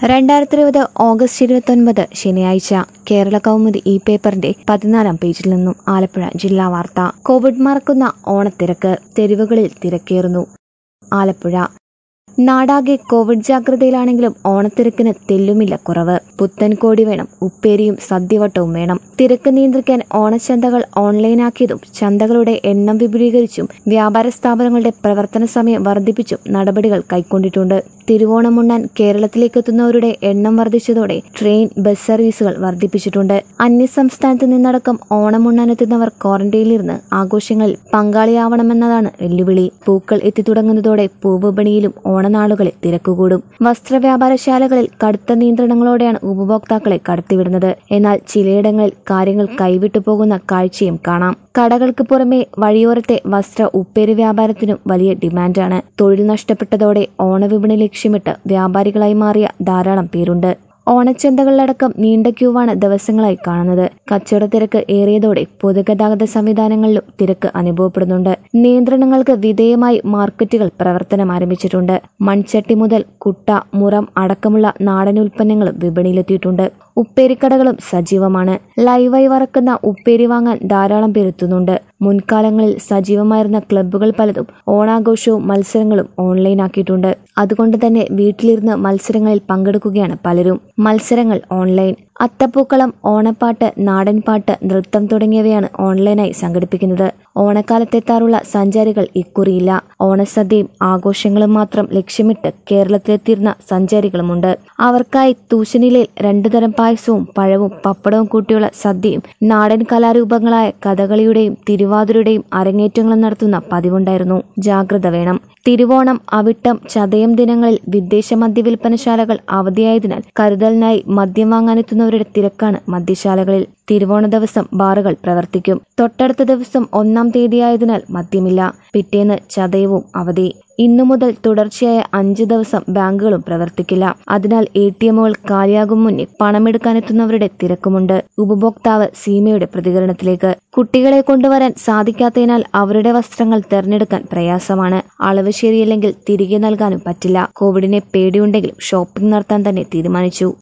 രണ്ടായിരത്തി ഇരുപത് ഓഗസ്റ്റ് ഇരുപത്തൊൻപത് ശനിയാഴ്ച കേരള കൗമുദി ഇ പേപ്പറിന്റെ പതിനാലാം പേജിൽ നിന്നും ആലപ്പുഴ ജില്ലാ വാർത്ത കോവിഡ് മറക്കുന്ന ഓണത്തിരക്ക് തെരുവുകളിൽ തിരക്കേറുന്നു ആലപ്പുഴ നാടാകെ കോവിഡ് ജാഗ്രതയിലാണെങ്കിലും ഓണത്തിരക്കിന് തെല്ലുമില്ല കുറവ് പുത്തൻ കോടി വേണം ഉപ്പേരിയും സദ്യവട്ടവും വേണം തിരക്ക് നിയന്ത്രിക്കാൻ ഓണച്ചന്തകൾ ഓൺലൈനാക്കിയതും ചന്തകളുടെ എണ്ണം വിപുലീകരിച്ചും വ്യാപാര സ്ഥാപനങ്ങളുടെ പ്രവർത്തന സമയം വർദ്ധിപ്പിച്ചും നടപടികൾ കൈക്കൊണ്ടിട്ടുണ്ട് തിരുവോണമുണ്ണാൻ കേരളത്തിലേക്കെത്തുന്നവരുടെ എണ്ണം വർദ്ധിച്ചതോടെ ട്രെയിൻ ബസ് സർവീസുകൾ വർദ്ധിപ്പിച്ചിട്ടുണ്ട് അന്യസംസ്ഥാനത്ത് നിന്നടക്കം ഓണമുണ്ണാനെത്തുന്നവർ ക്വാറന്റൈനിലിരുന്ന് ആഘോഷങ്ങളിൽ പങ്കാളിയാവണമെന്നതാണ് വെല്ലുവിളി പൂക്കൾ എത്തിത്തുടങ്ങുന്നതോടെ പൂവിപണിയിലും ഓണനാളുകളിൽ തിരക്കുകൂടും വസ്ത്രവ്യാപാരശാലകളിൽ കടുത്ത നിയന്ത്രണങ്ങളോടെയാണ് ഉപഭോക്താക്കളെ കടത്തിവിടുന്നത് എന്നാൽ ചിലയിടങ്ങളിൽ കാര്യങ്ങൾ കൈവിട്ടു പോകുന്ന കാഴ്ചയും കാണാം കടകൾക്ക് പുറമെ വഴിയോരത്തെ വസ്ത്ര ഉപ്പേരി വ്യാപാരത്തിനും വലിയ ഡിമാൻഡാണ് തൊഴിൽ നഷ്ടപ്പെട്ടതോടെ ഓണവിപണി ലക്ഷ്യമിട്ട് വ്യാപാരികളായി മാറിയ ധാരാളം പേരുണ്ട് ഓണച്ചന്തകളിലടക്കം നീണ്ട ക്യൂവാണ് ദിവസങ്ങളായി കാണുന്നത് കച്ചവട തിരക്ക് ഏറിയതോടെ പൊതുഗതാഗത സംവിധാനങ്ങളിലും തിരക്ക് അനുഭവപ്പെടുന്നുണ്ട് നിയന്ത്രണങ്ങൾക്ക് വിധേയമായി മാർക്കറ്റുകൾ പ്രവർത്തനം ആരംഭിച്ചിട്ടുണ്ട് മൺചട്ടി മുതൽ കുട്ട മുറം അടക്കമുള്ള നാടൻ ഉൽപ്പന്നങ്ങളും വിപണിയിലെത്തിയിട്ടുണ്ട് ഉപ്പേരിക്കടകളും സജീവമാണ് ലൈവായി വറക്കുന്ന ഉപ്പേരി വാങ്ങാൻ ധാരാളം പേരെത്തുന്നുണ്ട് മുൻകാലങ്ങളിൽ സജീവമായിരുന്ന ക്ലബ്ബുകൾ പലതും ഓണാഘോഷവും മത്സരങ്ങളും ഓൺലൈനാക്കിയിട്ടുണ്ട് അതുകൊണ്ട് തന്നെ വീട്ടിലിരുന്ന് മത്സരങ്ങളിൽ പങ്കെടുക്കുകയാണ് പലരും മത്സരങ്ങൾ ഓൺലൈൻ അത്തപ്പൂക്കളം ഓണപ്പാട്ട് നാടൻപാട്ട് നൃത്തം തുടങ്ങിയവയാണ് ഓൺലൈനായി സംഘടിപ്പിക്കുന്നത് ഓണക്കാലത്തെത്താറുള്ള സഞ്ചാരികൾ ഇക്കുറിയില്ല ഓണസദ്യയും ആഘോഷങ്ങളും മാത്രം ലക്ഷ്യമിട്ട് കേരളത്തിലെത്തിയിരുന്ന സഞ്ചാരികളുമുണ്ട് അവർക്കായി തൂശനിലയിൽ രണ്ടു തരം പായസവും പഴവും പപ്പടവും കൂട്ടിയുള്ള സദ്യയും നാടൻ കലാരൂപങ്ങളായ കഥകളിയുടെയും തിരുവാതിരയുടെയും അരങ്ങേറ്റങ്ങളും നടത്തുന്ന പതിവുണ്ടായിരുന്നു ജാഗ്രത വേണം തിരുവോണം അവിട്ടം ചതയം ദിനങ്ങളിൽ വിദേശ മദ്യവിൽപ്പനശാലകൾ അവധിയായതിനാൽ കരുതലിനായി മദ്യം വാങ്ങാനെത്തുന്നവരുടെ തിരക്കാണ് മദ്യശാലകളിൽ തിരുവോണ ദിവസം ബാറുകൾ പ്രവർത്തിക്കും തൊട്ടടുത്ത ദിവസം ഒന്നാം തീയതിയായതിനാൽ മദ്യമില്ല പിറ്റേന്ന് ചതയവും അവധി ഇന്നു മുതൽ തുടർച്ചയായ അഞ്ച് ദിവസം ബാങ്കുകളും പ്രവർത്തിക്കില്ല അതിനാൽ എ ടി എമ്മുകൾ കാലിയാകും മുന്നേ പണമെടുക്കാനെത്തുന്നവരുടെ തിരക്കുമുണ്ട് ഉപഭോക്താവ് സീമയുടെ പ്രതികരണത്തിലേക്ക് കുട്ടികളെ കൊണ്ടുവരാൻ സാധിക്കാത്തതിനാൽ അവരുടെ വസ്ത്രങ്ങൾ തെരഞ്ഞെടുക്കാൻ പ്രയാസമാണ് അളവ് ശരിയല്ലെങ്കിൽ തിരികെ നൽകാനും പറ്റില്ല കോവിഡിനെ പേടിയുണ്ടെങ്കിലും ഷോപ്പിംഗ് നടത്താൻ തന്നെ തീരുമാനിച്ചു